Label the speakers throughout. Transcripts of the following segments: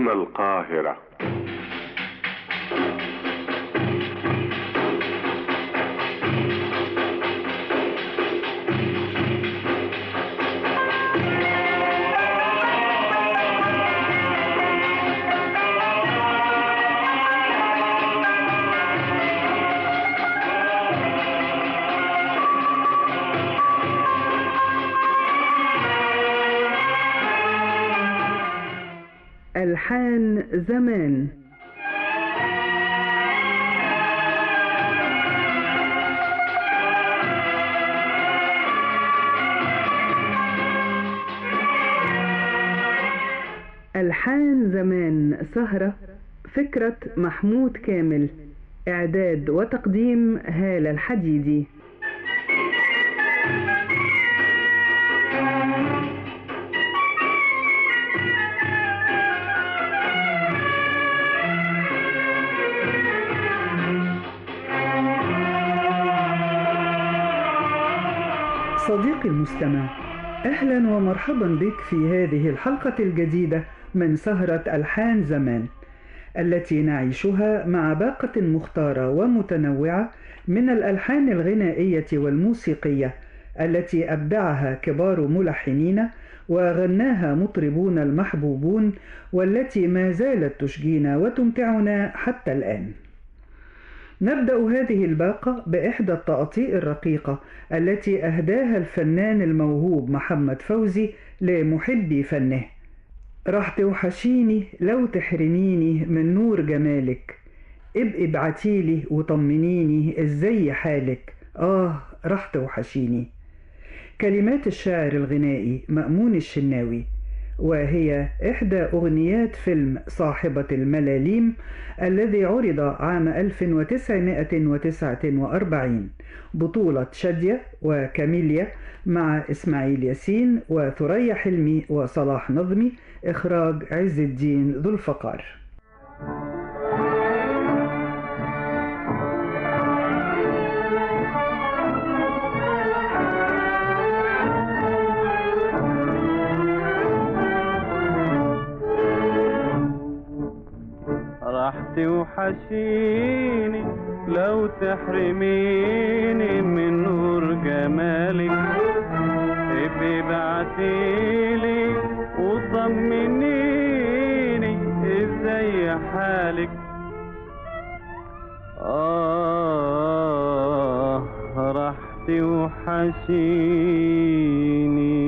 Speaker 1: هنا القاهرة
Speaker 2: ألحان زمان ألحان زمان سهرة فكرة محمود كامل إعداد وتقديم هالة الحديدي صديقي المستمع اهلا ومرحبا بك في هذه الحلقه الجديده من سهره الحان زمان التي نعيشها مع باقه مختاره ومتنوعه من الالحان الغنائيه والموسيقيه التي ابدعها كبار ملحنين وغناها مطربون المحبوبون والتي ما زالت تشجينا وتمتعنا حتى الان نبدأ هذه الباقة بإحدى التقاطيع الرقيقة التي أهداها الفنان الموهوب محمد فوزي لمحبي فنه راح توحشيني لو تحرميني من نور جمالك ابقي ابعتيلي وطمنيني ازاي حالك آه راح توحشيني كلمات الشاعر الغنائي مأمون الشناوي وهي إحدى أغنيات فيلم صاحبة الملاليم الذي عرض عام 1949 بطولة شادية وكاميليا مع إسماعيل ياسين وثريا حلمي وصلاح نظمي إخراج عز الدين ذو الفقار
Speaker 3: راح توحشيني لو تحرميني من نور جمالك ابقي بعتيلي وطمنيني ازاي حالك آه راح توحشيني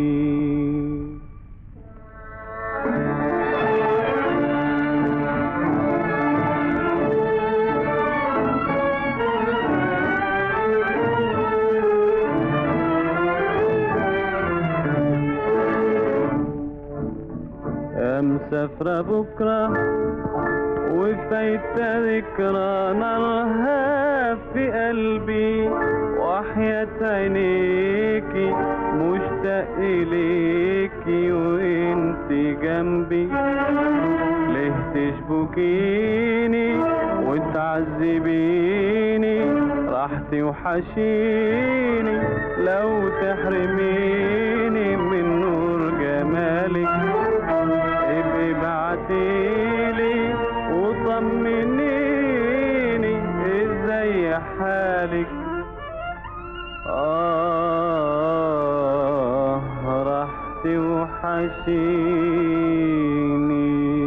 Speaker 3: يا مسافرة بكرة وفايتة ذكرى نارها في قلبي وحياة عينيكي مشتاق إليكي وانت جنبي ليه تشبكيني وتعذبيني راح توحشيني لو تحرميني من نور جمالك ابقي بعتيلي وطمنيني ازاي حالك آه راح توحشيني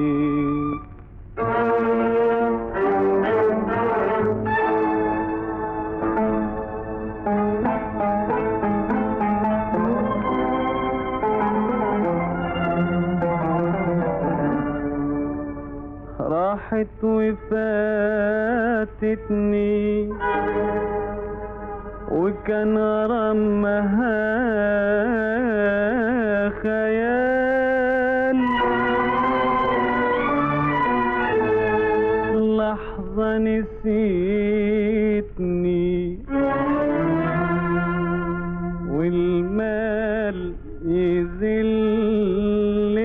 Speaker 3: راحت وفاتتني وكان غرامها خيال لحظة نسيتني والمال يذل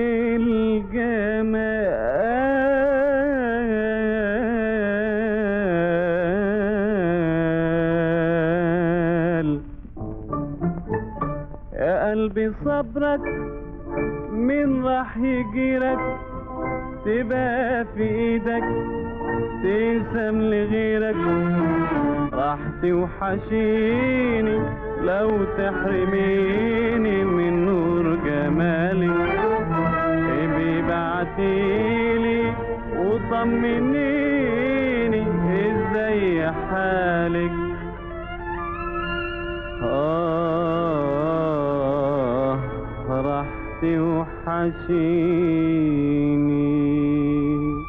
Speaker 3: الجمال يا قلبي صبرك من راح يجيلك تبقى في ايدك تقسم لغيرك راحتي وحشيني لو تحرميني من نور جمالك ابي بعتيلي وطمنيني ازاي حالك آه راحتي وحشيني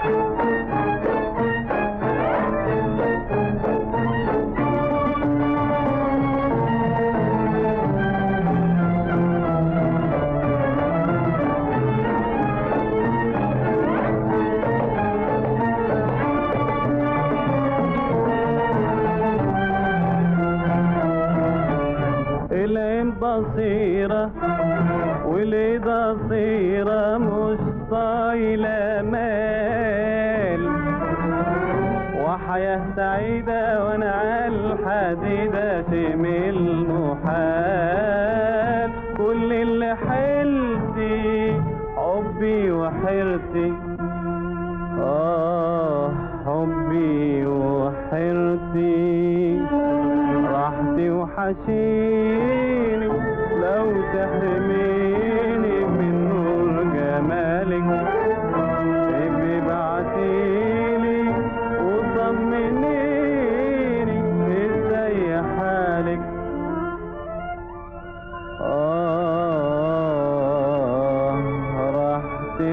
Speaker 3: العين بصيرة واليد قصيرة مش طايلة مال وحياة سعيدة وانا على الحديدة تمل محال كل اللي حلتي حبي وحيرتي آه حبي وحيرتي راحتي وحشيني لو تحرميني من نور جمالك ابي بعتيلي وطمنيني ازاي حالك آه راحتي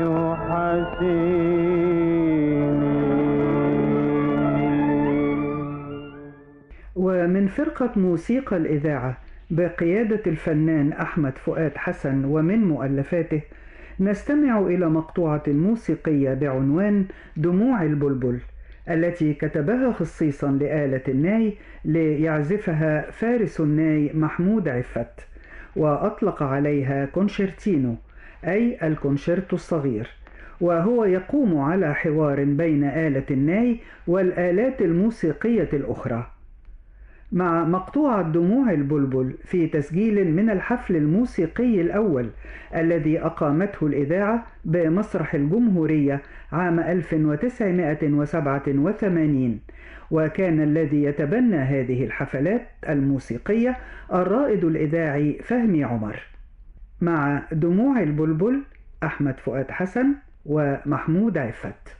Speaker 3: وحشيني
Speaker 2: ومن فرقة موسيقى الإذاعة بقيادة الفنان أحمد فؤاد حسن ومن مؤلفاته نستمع إلى مقطوعة موسيقية بعنوان دموع البلبل التي كتبها خصيصا لآلة الناي ليعزفها فارس الناي محمود عفت وأطلق عليها كونشيرتينو أي الكونشيرتو الصغير وهو يقوم على حوار بين آلة الناي والآلات الموسيقية الأخرى مع مقطوعة دموع البلبل في تسجيل من الحفل الموسيقي الأول الذي أقامته الإذاعة بمسرح الجمهورية عام 1987 وكان الذي يتبنى هذه الحفلات الموسيقية الرائد الإذاعي فهمي عمر مع دموع البلبل أحمد فؤاد حسن ومحمود عفت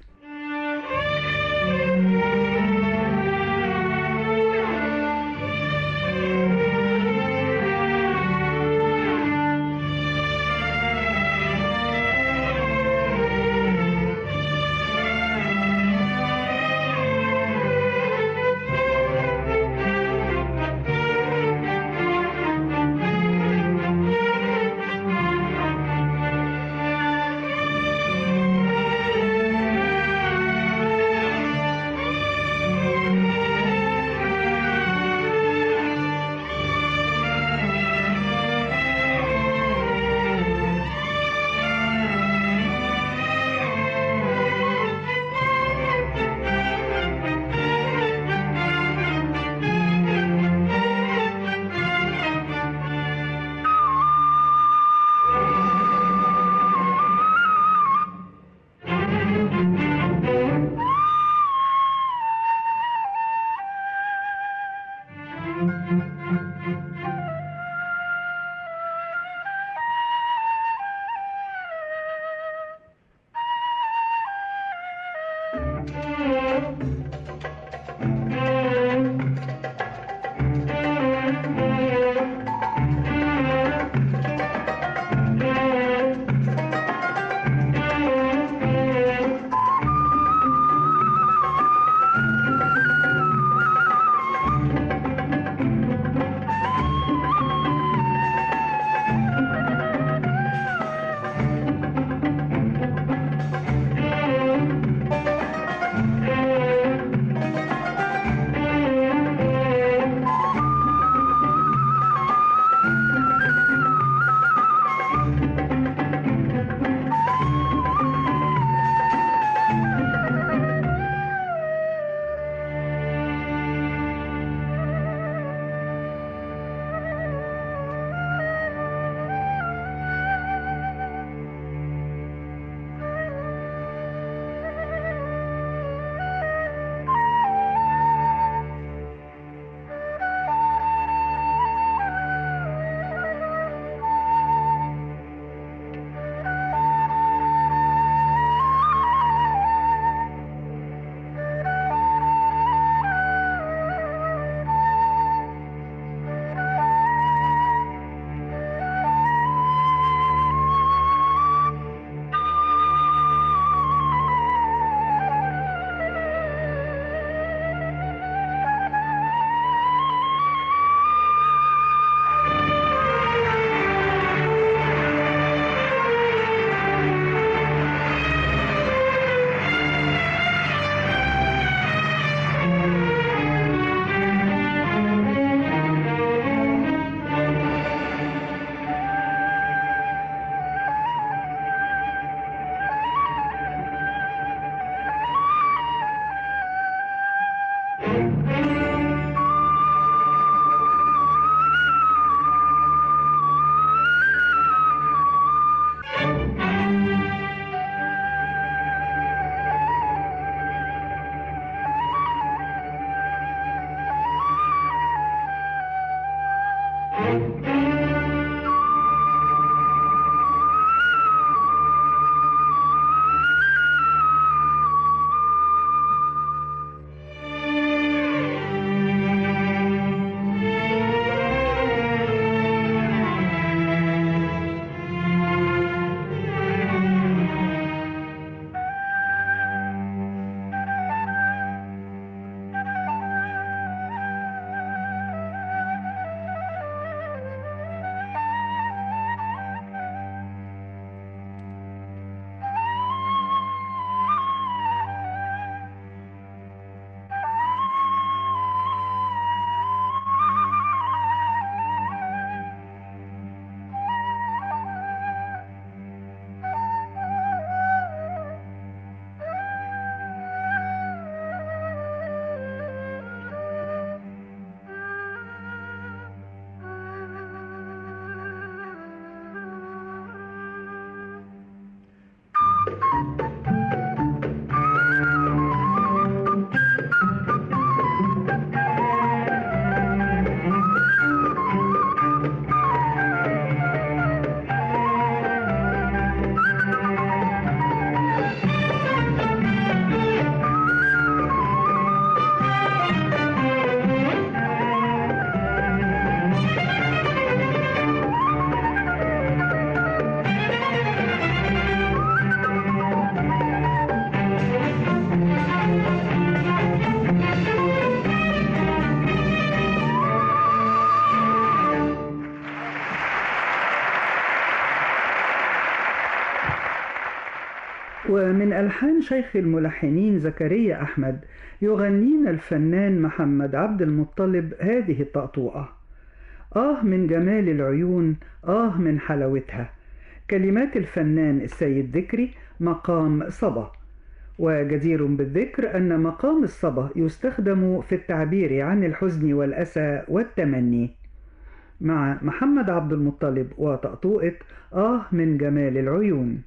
Speaker 2: ومن ألحان شيخ الملحنين زكريا أحمد يغنينا الفنان محمد عبد المطلب هذه الطقطوقة آه من جمال العيون آه من حلاوتها كلمات الفنان السيد ذكري مقام صبا وجدير بالذكر أن مقام الصبا يستخدم في التعبير عن الحزن والأسى والتمني مع محمد عبد المطلب وطقطوقة آه من جمال العيون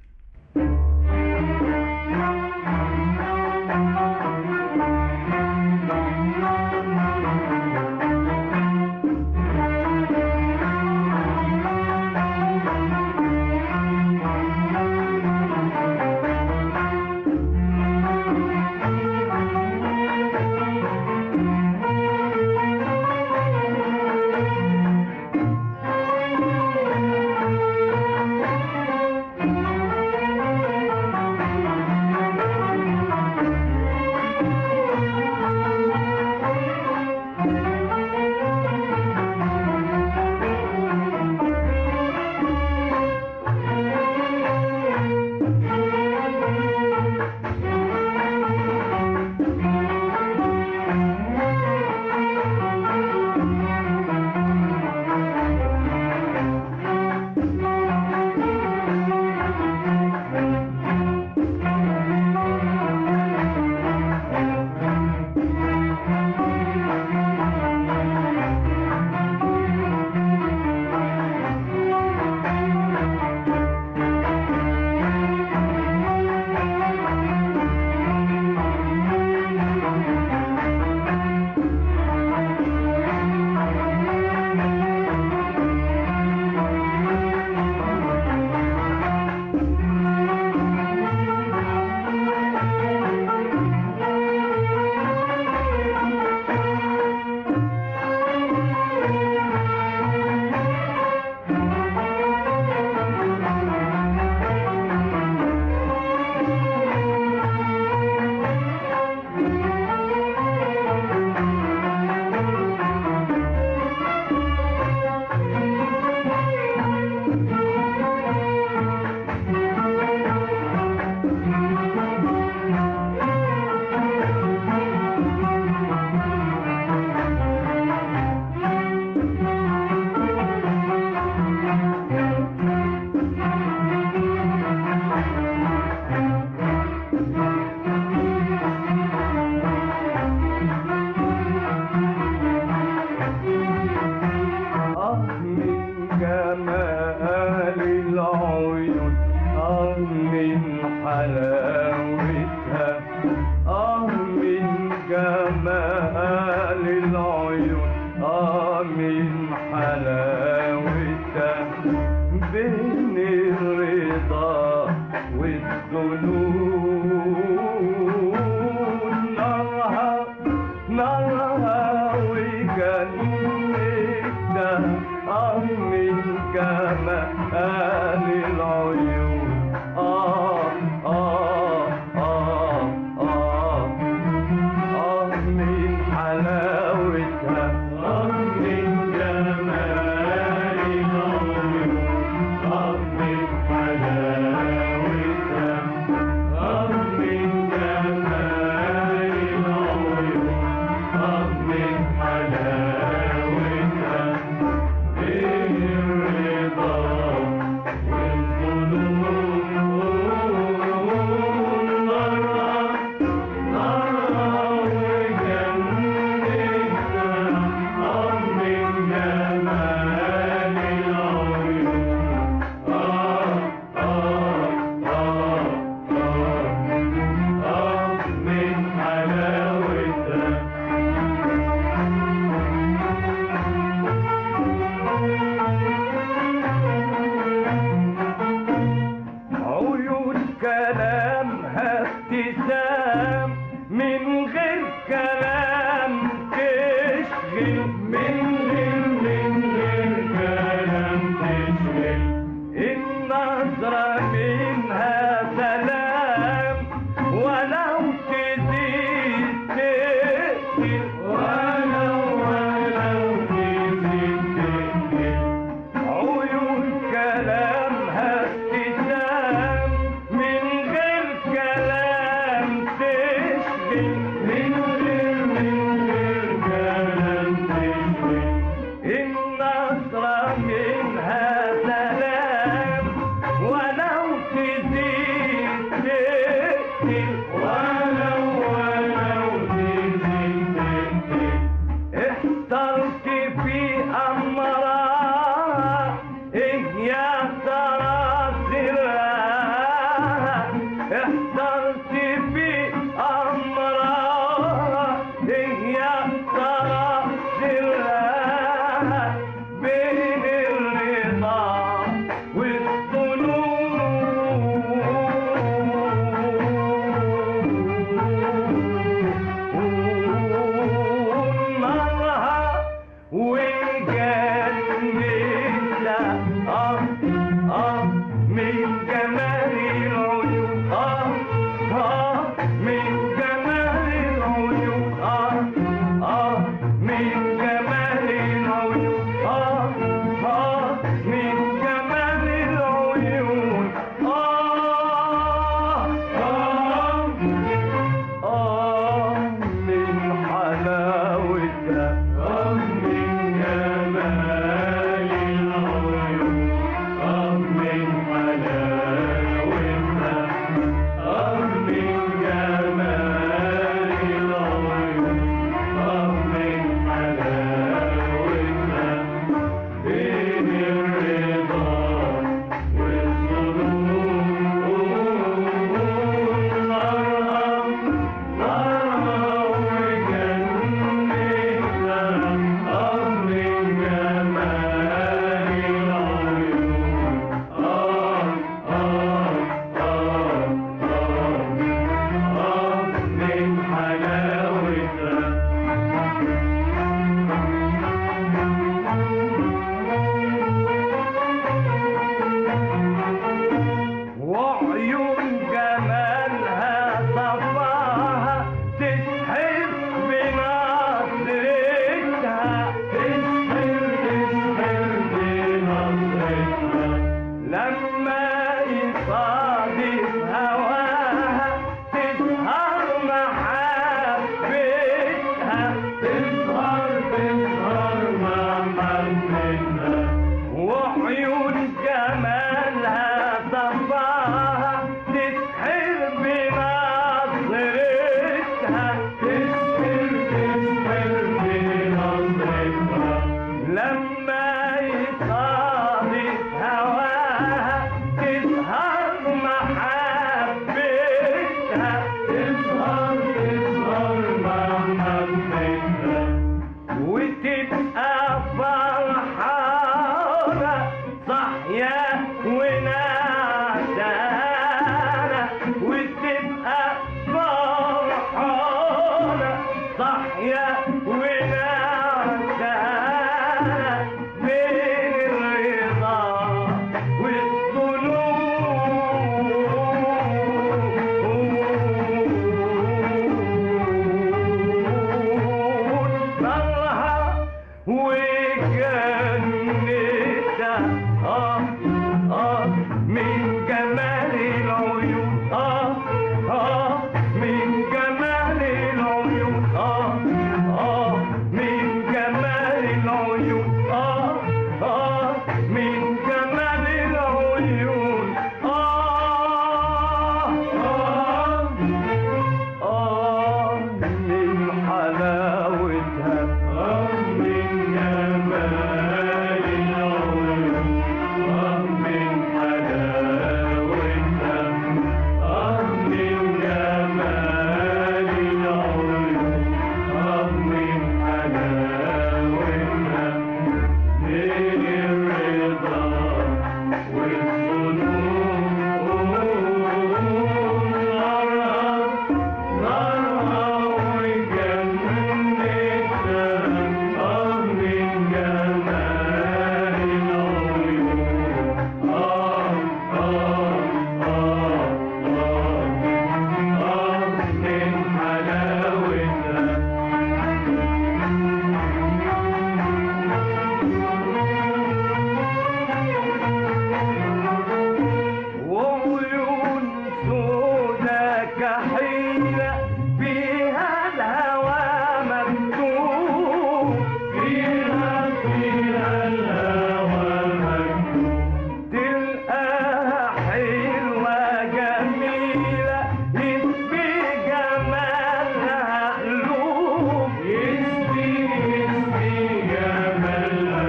Speaker 1: كحيلة فيها الهوى مكتوب فيها فيها الهوى مكتوب تلقاها حلوة جميلة يسبي جمالها قلوب يسبي يسبي جمالها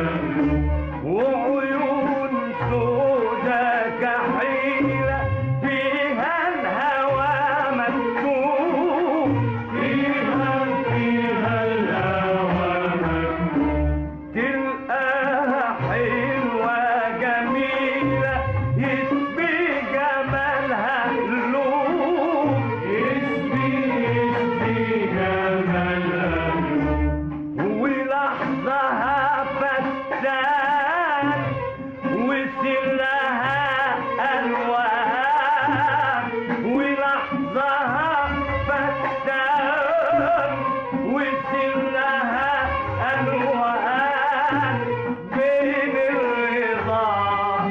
Speaker 1: وعيون سودا كحيلة فيها الهوى مكتوب فيها فيها الهوى مكتوب تلقاها حلوة جميلة يسبي جمالها قلوب يسبي يسبي جمالها قلوب ولحظها فتان وسلها ألوان ولحظها فتان وسلها ألوان بين الرضا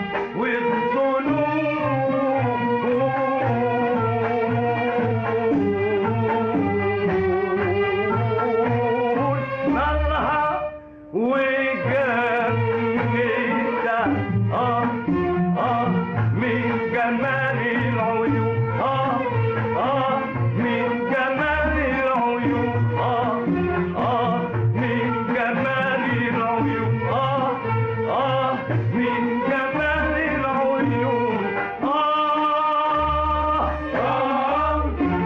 Speaker 1: والظنون نارها وجميلة آه آه من جمال العيون آه آه من جمال العيون آه آه من جمال العيون آه آه من جمال العيون آه آه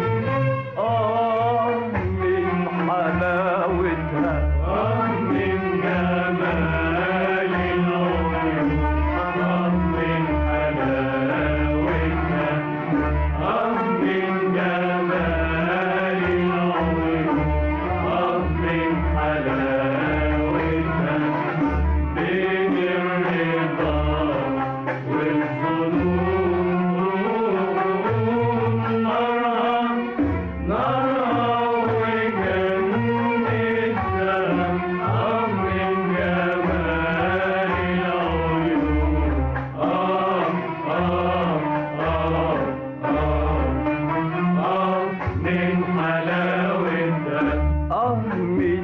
Speaker 1: آه من حلاوتها آه من جمال العيون آه من حلاوتها آه من جمال العيون آه من حلاوتها بين الرضا والظنون نارها نارها وجنتها آه من جمال العيون آه آه آه آه آه من حلاوتها آه من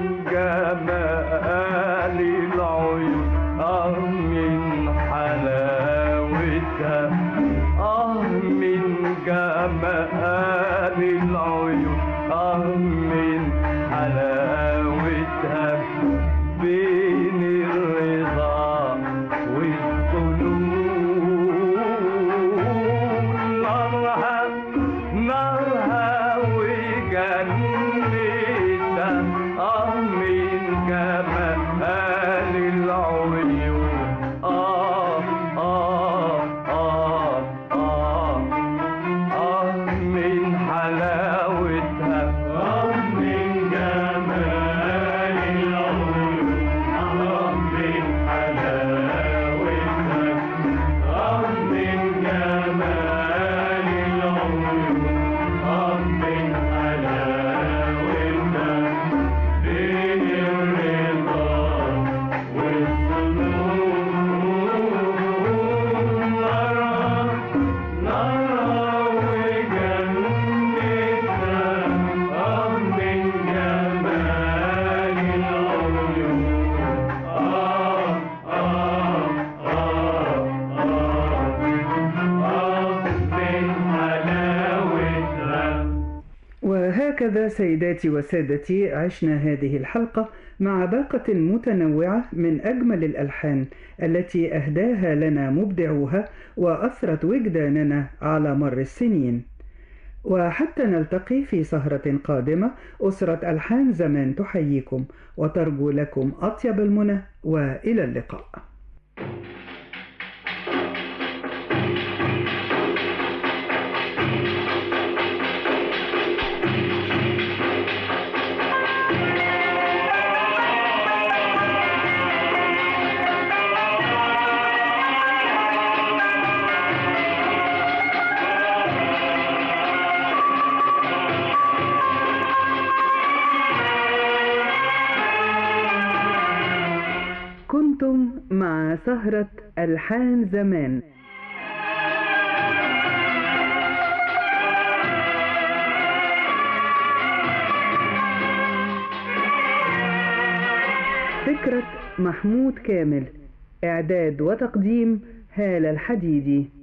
Speaker 1: جمال العيون آه من حلاوتها آه من جمال العيون آه من حلاوتها بين الرضا والظنون نارها نارها وجنتها آه من جمال العيون آه آه آه آه آه من حلاوتها آه من جمال العيون آه من حلاوتها آه من جمال العيون آه من حلاوتها بين الرضا والظنون نارها نارها وجنتها آه من جمال العيون آه آه آه آه آه من حلاوتها
Speaker 2: وهكذا سيداتي وسادتي عشنا هذه الحلقة مع باقة متنوعة من أجمل الألحان التي أهداها لنا مبدعوها وأثرت وجداننا على مر السنين وحتى نلتقي في سهرة قادمة أسرة ألحان زمان تحييكم وترجو لكم أطيب المنى وإلى اللقاء كنتم مع سهرة ألحان زمان فكرة محمود كامل إعداد وتقديم هالة الحديدي